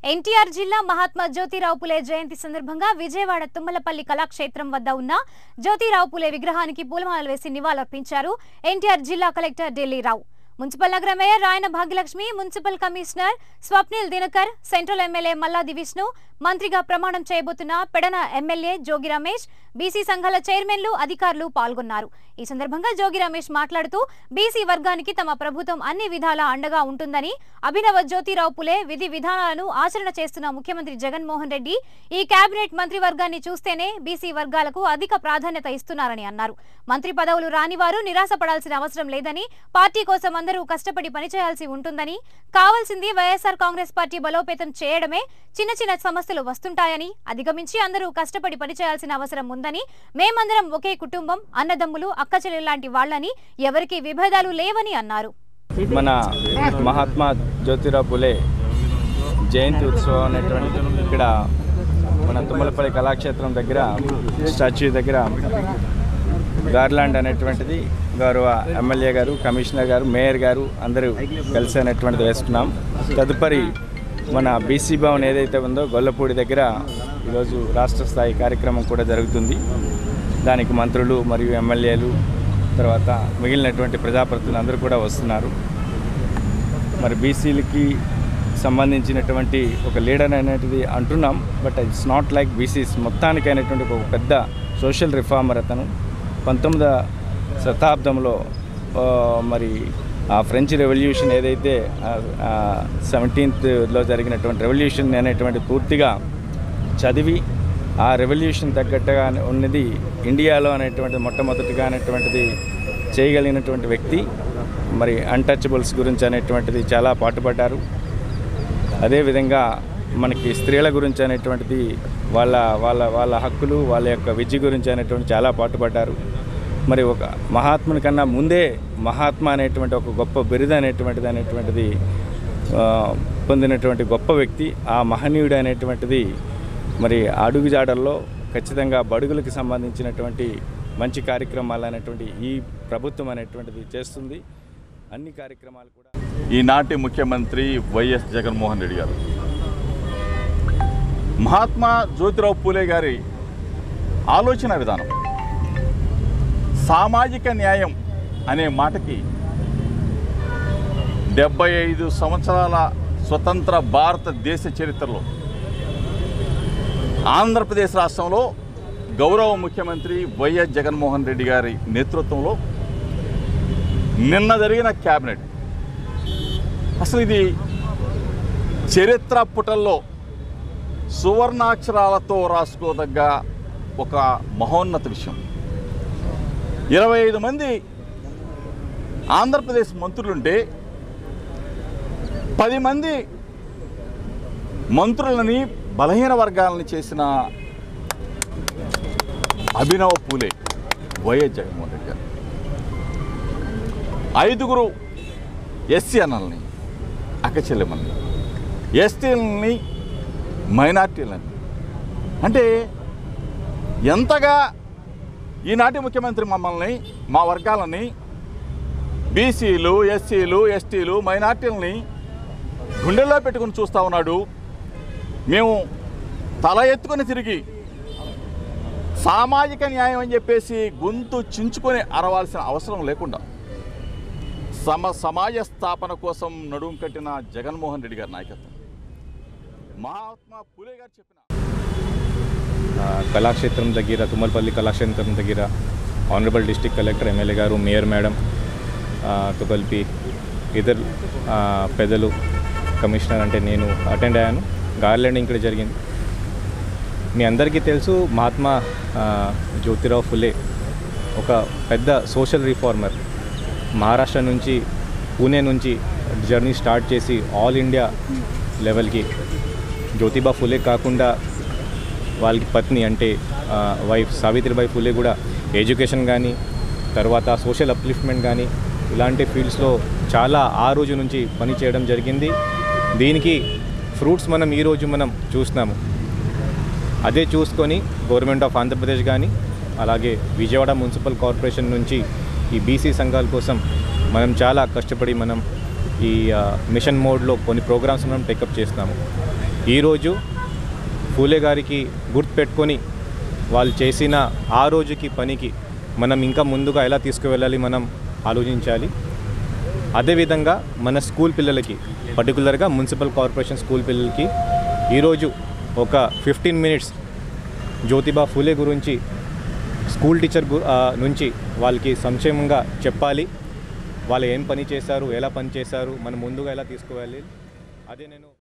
ఎన్టీఆర్ జిల్లా మహాత్మా జ్యోతిరావు పులే జయంతి సందర్భంగా విజయవాడ తుమ్మలపల్లి కళాక్షేత్రం వద్ద ఉన్న జ్యోతిరావు పులే విగ్రహానికి పూలమాలలు వేసి నివాళులర్పించారు ఎన్టీఆర్ జిల్లా కలెక్టర్ ఢిల్లీరావు మున్సిపల్ నగర mayor Rayana Bhagyalakshmi municipal commissioner Swapnil Dinakar central MLA Malladi Vishnu మంత్రిగా ప్రమాణం చేయబోతున్న పెడన ఎమ్మెల్యే జోగి రమేష్ బీసీ సంఘాల చైర్మన్లు అధికారులు పాల్గొన్నారు ఈ సందర్భంగా జోగి రమేష్ మాట్లాడుతూ బీసీ వర్గానికి తమ ప్రభుత్వం అన్ని విధాలా అండగా ఉంటుందని అభినవ జ్యోతిరావు పులే విధి విధానాలను ఆచరణ చేస్తున్న ముఖ్యమంత్రి జగన్మోహన్ రెడ్డి ఈ కేబినెట్ మంత్రివర్గాన్ని చూస్తేనే బీసీ వర్గాలకు అధిక ప్రాధాన్యత ఇస్తున్నారని అన్నారు మంత్రి పదవులు రాని వారు నిరాశపడాల్సిన అవసరం లేదని పార్టీ కోసం అందరూ కష్టపడి పనిచేయాల్సి ఉంటుందని కావాల్సింది వైఎస్ఆర్ కాంగ్రెస్ పార్టీ బలోపేతం చేయడమే చిన్న చిన్న సమస్యలు వస్తుంటాయని అధిగమించి అందరూ కష్టపడి పనిచేయాల్సిన అవసరం ఉందని మేమందరం ఒకే కుటుంబం అన్నదమ్ములు అక్కచెల్లెలు లాంటి వాళ్ళని ఎవరికీ విభేదాలు లేవని అన్నారు మన మహాత్మా జ్యోతిరావు పులే జయంతి ఉత్సవం అనేటువంటి ఇక్కడ మన తుమ్మలపల్లి కళాక్షేత్రం దగ్గర స్టాచ్యూ దగ్గర గార్లాండ్ అనేటువంటిది గౌరవ ఎమ్మెల్యే గారు కమిషనర్ గారు మేయర్ గారు అందరూ కలిసి అనేటువంటిది వేసుకున్నాం తదుపరి మన బీసీ భవన్ ఏదైతే ఉందో గొల్లపూడి దగ్గర ఈరోజు రాష్ట్ర స్థాయి కార్యక్రమం కూడా జరుగుతుంది దానికి మంత్రులు మరియు ఎమ్మెల్యేలు తర్వాత మిగిలినటువంటి ప్రజాప్రతినిధులు అందరూ కూడా వస్తున్నారు మరి బీసీలకి సంబంధించినటువంటి ఒక లీడర్ అనేటిది అంటున్నాం but it's not like BCs మొత్తానికైనటువంటి ఒక పెద్ద సోషల్ రిఫార్మర్ అతను పంతొమ్మిదవ శతాబ్దంలో ఆ, మరి ఆ ఫ్రెంచ్ రెవల్యూషన్ ఏదైతే సెవెంటీన్త్లో జరిగినటువంటి రెవల్యూషన్ అనేటువంటి పూర్తిగా చదివి ఆ రెవల్యూషన్ తగ్గట్టుగా ఉన్నది ఇండియాలో అనేటువంటి మొట్టమొదటిగా అనేటువంటిది చేయగలిగినటువంటి వ్యక్తి మరి అన్టచబుల్స్ గురించి అనేటువంటిది చాలా పాటుపడ్డారు అదేవిధంగా మనకి స్త్రీల గురించి అనేటువంటిది వాళ్ళ వాళ్ళ వాళ్ళ హక్కులు వాళ్ళ యొక్క విద్య గురించి అనేటువంటి చాలా పాటుపడ్డారు మరి ఒక మహాత్ముని కన్నా ముందే మహాత్మా అనేటువంటి ఒక గొప్ప బిరుదు అనేటువంటిది అనేటువంటిది ఆ, పొందినటువంటి గొప్ప వ్యక్తి ఆ మహనీయుడు అనేటువంటిది మరి అడుగుజాడల్లో ఖచ్చితంగా బడుగులకు సంబంధించినటువంటి మంచి కార్యక్రమాలు అనేటువంటి ఈ ప్రభుత్వం అనేటువంటిది చేస్తుంది అన్ని కార్యక్రమాలు కూడా ఈనాటి ముఖ్యమంత్రి వైఎస్ జగన్మోహన్ రెడ్డి గారు మహాత్మా జ్యోతిరావు పూలే గారి ఆలోచన విధానం సామాజిక న్యాయం అనే మాటకి డెబ్బై ఐదు సంవత్సరాల స్వతంత్ర భారతదేశ చరిత్రలో ఆంధ్రప్రదేశ్ రాష్ట్రంలో గౌరవ ముఖ్యమంత్రి వైఎస్ జగన్మోహన్ రెడ్డి గారి నేతృత్వంలో నిన్న జరిగిన క్యాబినెట్ అసలు ఇది చరిత్ర పుటల్లో సువర్ణాక్షరాలతో రాసుకోదగ్గ ఒక మహోన్నత విషయం ఇరవై ఐదు మంది ఆంధ్రప్రదేశ్ మంత్రులుంటే పది మంది మంత్రులని బలహీన వర్గాలని చేసిన అభినవ పూలే వైఎస్ జగన్మోహన్ రెడ్డి గారు ఐదుగురు ఎస్సీ అన్నల్ని అక్కచెల్లెమల్ని ఎస్టీలని మైనార్టీలని అంటే ఎంతగా ఈనాటి ముఖ్యమంత్రి మమ్మల్ని మా వర్గాలని బీసీలు ఎస్సీలు ఎస్టీలు మైనార్టీలని గుండెల్లో పెట్టుకుని చూస్తూ ఉన్నాడు మేము తల ఎత్తుకొని తిరిగి సామాజిక న్యాయం అని చెప్పేసి గొంతు చించుకొని అరవాల్సిన అవసరం లేకుండా సమ సమాజ స్థాపన కోసం నడుం కట్టిన జగన్మోహన్ రెడ్డి గారి నాయకత్వం మహాత్మా పూలే గారు చెప్పిన ఆ, కళాక్షేత్రం దగ్గర తుమ్మలపల్లి కళాక్షేత్రం దగ్గర ఆనరబుల్ డిస్ట్రిక్ట్ కలెక్టర్ ఎమ్మెల్యే గారు మేయర్ మేడం ఆ, తో కలిపి ఇద్దరు ఆ, పెద్దలు కమిషనర్ అంటే నేను అటెండ్ అయ్యాను గార్లెండ్ ఇక్కడ జరిగింది మీ అందరికీ తెలుసు మహాత్మా ఆ, జ్యోతిరావు ఫులే ఒక పెద్ద సోషల్ రిఫార్మర్ మహారాష్ట్ర నుంచి పూణే నుంచి జర్నీ స్టార్ట్ చేసి ఆల్ ఇండియా లెవెల్కి జ్యోతిబా ఫులే కాకుండా వాళ్ళకి పత్ని అంటే ఆ, వైఫ్ సావిత్రిబాయి ఫులే కూడా ఎడ్యుకేషన్ కానీ తర్వాత సోషల్ అప్లిఫ్ట్మెంట్ కానీ ఇలాంటి ఫీల్డ్స్లో చాలా ఆ రోజు నుంచి పని చేయడం జరిగింది దీనికి ఫ్రూట్స్ మనం ఈరోజు మనం చూస్తున్నాము అదే చూసుకొని గవర్నమెంట్ ఆఫ్ ఆంధ్రప్రదేశ్ కానీ అలాగే విజయవాడ మున్సిపల్ కార్పొరేషన్ నుంచి ఈ బీసీ సంఘాల కోసం మనం చాలా కష్టపడి మనం ఈ ఆ, మిషన్ మోడ్లో కొన్ని ప్రోగ్రామ్స్ మనం టేకప్ చేస్తున్నాము ఈరోజు పూలే గారికి గుర్తుపెట్టుకొని వాళ్ళు చేసిన ఆ రోజుకి పనికి మనం ఇంకా ముందుగా ఎలా తీసుకువెళ్ళాలి మనం ఆలోచించాలి అదేవిధంగా మన స్కూల్ పిల్లలకి పర్టికులర్గా మున్సిపల్ కార్పొరేషన్ స్కూల్ పిల్లలకి ఈరోజు ఒక ఫిఫ్టీన్ మినిట్స్ జ్యోతిబా ఫూలే గురించి స్కూల్ టీచర్ గు- ఆ, నుంచి వాళ్ళకి సంక్షేమంగా చెప్పాలి వాళ్ళు ఏం పని చేశారు ఎలా పని చేశారు మనం ముందుగా ఎలా తీసుకువెళ్ళాలి అదే నేను